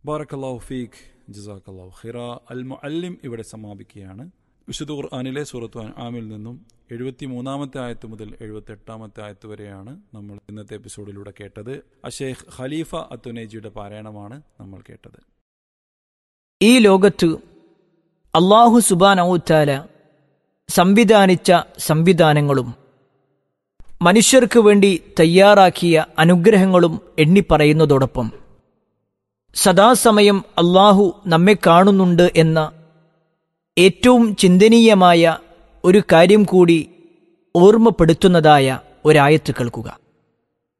ബാറക്കല്ലാഹു ഫീഖ് ജസാക്കല്ലാഹു ഖിറ അൽ മുഅല്ലിം ഇവിടെ സമാപിക്കുകയാണ് വിശുദ്ധ ഖുർആാനിലെ സൂറത്തു ആമിൽ നിന്നും എഴുപത്തി മൂന്നാമത്തെ ആയത്ത് മുതൽ എഴുപത്തി എട്ടാമത്തെ ആയത്ത് വരെയാണ് നമ്മൾ ഇന്നത്തെ എപ്പിസോഡിലൂടെ കേട്ടത് അഷേഖ് ഖലീഫ അത്തുനേജിയുടെ പാരായണമാണ് നമ്മൾ കേട്ടത് ഈ ലോകത്ത് അള്ളാഹു സുബാനൌത്താല സംവിധാനിച്ച സംവിധാനങ്ങളും മനുഷ്യർക്ക് വേണ്ടി തയ്യാറാക്കിയ അനുഗ്രഹങ്ങളും എണ്ണിപ്പറയുന്നതോടൊപ്പം സദാസമയം അള്ളാഹു നമ്മെ കാണുന്നുണ്ട് എന്ന ഏറ്റവും ചിന്തനീയമായ ഒരു കാര്യം കൂടി ഓർമ്മപ്പെടുത്തുന്നതായ ഒരായത്ത് കേൾക്കുക